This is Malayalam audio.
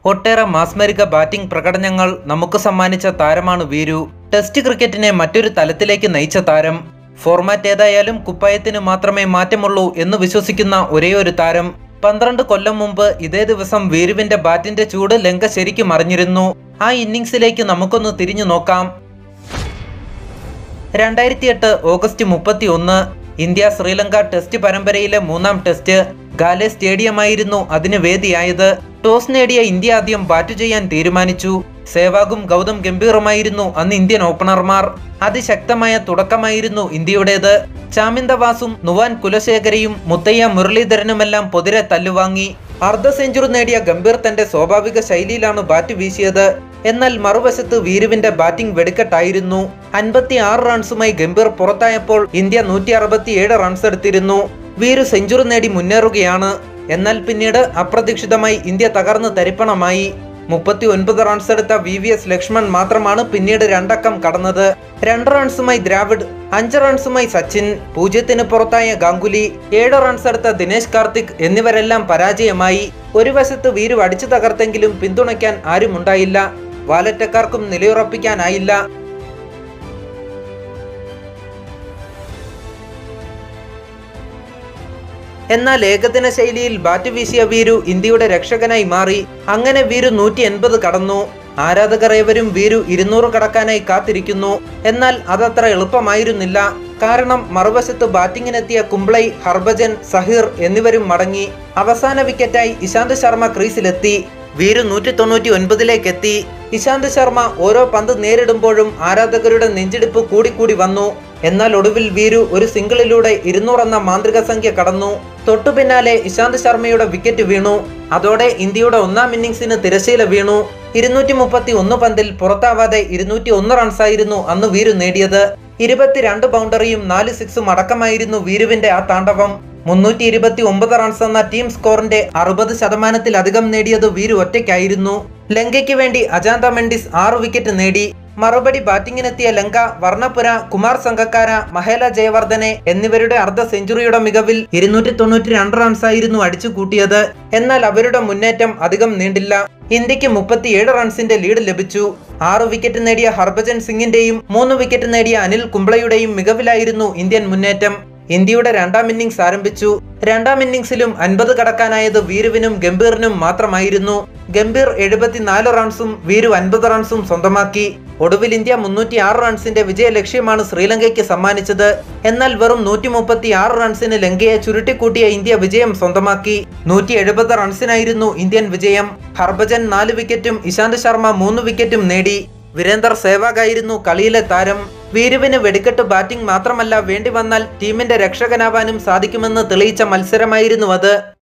ഒട്ടേറെ മാസ്മരിക ബാറ്റിംഗ് പ്രകടനങ്ങൾ നമുക്ക് സമ്മാനിച്ച താരമാണ് വീരു ടെസ്റ്റ് ക്രിക്കറ്റിനെ മറ്റൊരു തലത്തിലേക്ക് നയിച്ച താരം ഫോർമാറ്റ് ഏതായാലും കുപ്പായത്തിന് മാത്രമേ മാറ്റമുള്ളൂ എന്ന് വിശ്വസിക്കുന്ന ഒരേയൊരു താരം പന്ത്രണ്ട് കൊല്ലം മുമ്പ് ഇതേ ദിവസം വീരുവിന്റെ ബാറ്റിന്റെ ചൂട് ലങ്ക ശരിക്കും അറിഞ്ഞിരുന്നു ആ ഇന്നിങ്സിലേക്ക് നമുക്കൊന്ന് തിരിഞ്ഞു നോക്കാം രണ്ടായിരത്തി എട്ട് ഓഗസ്റ്റ് മുപ്പത്തി ഒന്ന് ഇന്ത്യ ശ്രീലങ്ക ടെസ്റ്റ് പരമ്പരയിലെ മൂന്നാം ടെസ്റ്റ് ഗാലെ സ്റ്റേഡിയമായിരുന്നു അതിന് വേദിയായത് ടോസ് നേടിയ ഇന്ത്യ ആദ്യം ബാറ്റ് ചെയ്യാൻ തീരുമാനിച്ചു സേവാഗും ഗൗതം ഗംഭീറുമായിരുന്നു അന്ന് ഇന്ത്യൻ ഓപ്പണർമാർ അതിശക്തമായ തുടക്കമായിരുന്നു ഇന്ത്യയുടേത് ചാമിന്ദവാസും നുവാൻ കുലശേഖരയും മുത്തയ്യ മുരളീധരനുമെല്ലാം പൊതിരെ തല്ലുവാങ്ങി അർദ്ധ സെഞ്ചുറി നേടിയ ഗംഭീർ തന്റെ സ്വാഭാവിക ശൈലിയിലാണ് ബാറ്റ് വീശിയത് എന്നാൽ മറുവശത്ത് വീരുവിന്റെ ബാറ്റിംഗ് വെടിക്കെട്ടായിരുന്നു അൻപത്തി ആറ് റൺസുമായി ഗംഭീർ പുറത്തായപ്പോൾ ഇന്ത്യ നൂറ്റി അറുപത്തിയേഴ് റൺസ് എടുത്തിരുന്നു വീരു സെഞ്ചുറി നേടി മുന്നേറുകയാണ് എന്നാൽ പിന്നീട് അപ്രതീക്ഷിതമായി ഇന്ത്യ തകർന്ന് തരിപ്പണമായി മുപ്പത്തി ഒൻപത് റൺസ് എടുത്ത വി വി എസ് ലക്ഷ്മൺ മാത്രമാണ് പിന്നീട് രണ്ടക്കം കടന്നത് രണ്ട് റൺസുമായി ദ്രാവിഡ് അഞ്ച് റൺസുമായി സച്ചിൻ പൂജ്യത്തിന് പുറത്തായ ഗാംഗുലി ഏഴ് റൺസ് എടുത്ത ദിനേശ് കാർത്തിക് എന്നിവരെല്ലാം പരാജയമായി ഒരു വശത്ത് വീരു അടിച്ചു തകർത്തെങ്കിലും പിന്തുണയ്ക്കാൻ ആരുമുണ്ടായില്ല വാലറ്റക്കാർക്കും നിലയുറപ്പിക്കാനായില്ല എന്നാൽ ഏകദിന ശൈലിയിൽ ബാറ്റ് വീശിയ വീരു ഇന്ത്യയുടെ രക്ഷകനായി മാറി അങ്ങനെ വീരു നൂറ്റി എൺപത് കടന്നു ആരാധകർ ഏവരും വീരു ഇരുന്നൂറ് കടക്കാനായി കാത്തിരിക്കുന്നു എന്നാൽ അതത്ര എളുപ്പമായിരുന്നില്ല കാരണം മറുവശത്ത് ബാറ്റിങ്ങിനെത്തിയ കുംബ്ലൈ ഹർഭജൻ സഹീർ എന്നിവരും മടങ്ങി അവസാന വിക്കറ്റായി ഇശാന്ത് ശർമ്മ ക്രീസിലെത്തി വീരു നൂറ്റി തൊണ്ണൂറ്റി ഒൻപതിലേക്ക് എത്തി ഇശാന്ത് ശർമ്മ ഓരോ പന്ത് നേരിടുമ്പോഴും ആരാധകരുടെ നെഞ്ചിടിപ്പ് കൂടിക്കൂടി വന്നു എന്നാൽ ഒടുവിൽ വീരു ഒരു സിംഗിളിലൂടെ ഇരുന്നൂറെന്ന മാന്ത്രിക സംഖ്യ കടന്നു തൊട്ടു പിന്നാലെ ഇശാന്ത് ശർമ്മയുടെ വിക്കറ്റ് വീണു അതോടെ ഇന്ത്യയുടെ ഒന്നാം ഇന്നിംഗ്സിന് തിരശീല വീണു ഇരുന്നൂറ്റി മുപ്പത്തി ഒന്ന് പന്തിൽ പുറത്താവാതെ ഇരുന്നൂറ്റി ഒന്ന് റൺസായിരുന്നു അന്ന് വീരു നേടിയത് ഇരുപത്തിരണ്ട് ബൗണ്ടറിയും നാല് സിക്സും അടക്കമായിരുന്നു വീരുവിന്റെ ആ താണ്ഡവം മുന്നൂറ്റി ഇരുപത്തി ഒമ്പത് റൺസ് എന്ന ടീം സ്കോറിന്റെ അറുപത് ശതമാനത്തിലധികം നേടിയത് വീരു ഒറ്റയ്ക്കായിരുന്നു ലങ്കയ്ക്ക് വേണ്ടി അജാന്ത മെൻഡിസ് ആറ് വിക്കറ്റ് നേടി മറുപടി ബാറ്റിംഗിനെത്തിയ ലങ്ക വർണ്ണപുര കുമാർ സംഗക്കാര മഹേല ജയവർദ്ധനെ എന്നിവരുടെ അർദ്ധ സെഞ്ചുറിയുടെ മികവിൽ ഇരുന്നൂറ്റി തൊണ്ണൂറ്റി രണ്ട് റൺസായിരുന്നു അടിച്ചു കൂട്ടിയത് എന്നാൽ അവരുടെ മുന്നേറ്റം അധികം നീണ്ടില്ല ഇന്ത്യക്ക് മുപ്പത്തിയേഴ് റൺസിന്റെ ലീഡ് ലഭിച്ചു ആറ് വിക്കറ്റ് നേടിയ ഹർഭജൻ സിംഗിന്റെയും മൂന്ന് വിക്കറ്റ് നേടിയ അനിൽ കുംബ്ലയുടെയും മികവിലായിരുന്നു ഇന്ത്യൻ മുന്നേറ്റം ഇന്ത്യയുടെ രണ്ടാം ഇന്നിംഗ്സ് ആരംഭിച്ചു രണ്ടാം ഇന്നിംഗ്സിലും അൻപത് കടക്കാനായത് വീരുവിനും ഗംഭീറിനും മാത്രമായിരുന്നു ഗംഭീർ എഴുപത്തിനാല് റൺസും വീരു അൻപത് റൺസും സ്വന്തമാക്കി ഒടുവിൽ ഇന്ത്യ മുന്നൂറ്റി ആറ് റൺസിന്റെ വിജയ ലക്ഷ്യമാണ് ശ്രീലങ്കയ്ക്ക് സമ്മാനിച്ചത് എന്നാൽ വെറും നൂറ്റി മുപ്പത്തി ആറ് റൺസിന് ലങ്കയെ ചുരുട്ടിക്കൂട്ടിയ ഇന്ത്യ വിജയം സ്വന്തമാക്കി നൂറ്റി എഴുപത് റൺസിനായിരുന്നു ഇന്ത്യൻ വിജയം ഹർഭജൻ നാല് വിക്കറ്റും ഇശാന്ത് ശർമ്മ മൂന്ന് വിക്കറ്റും നേടി വീരേന്ദർ സേവാഗായിരുന്നു കളിയിലെ താരം വീരുവിന് വെടിക്കെട്ട് ബാറ്റിംഗ് മാത്രമല്ല വേണ്ടി വന്നാൽ ടീമിന്റെ രക്ഷകനാവാനും സാധിക്കുമെന്ന് തെളിയിച്ച മത്സരമായിരുന്നു അത്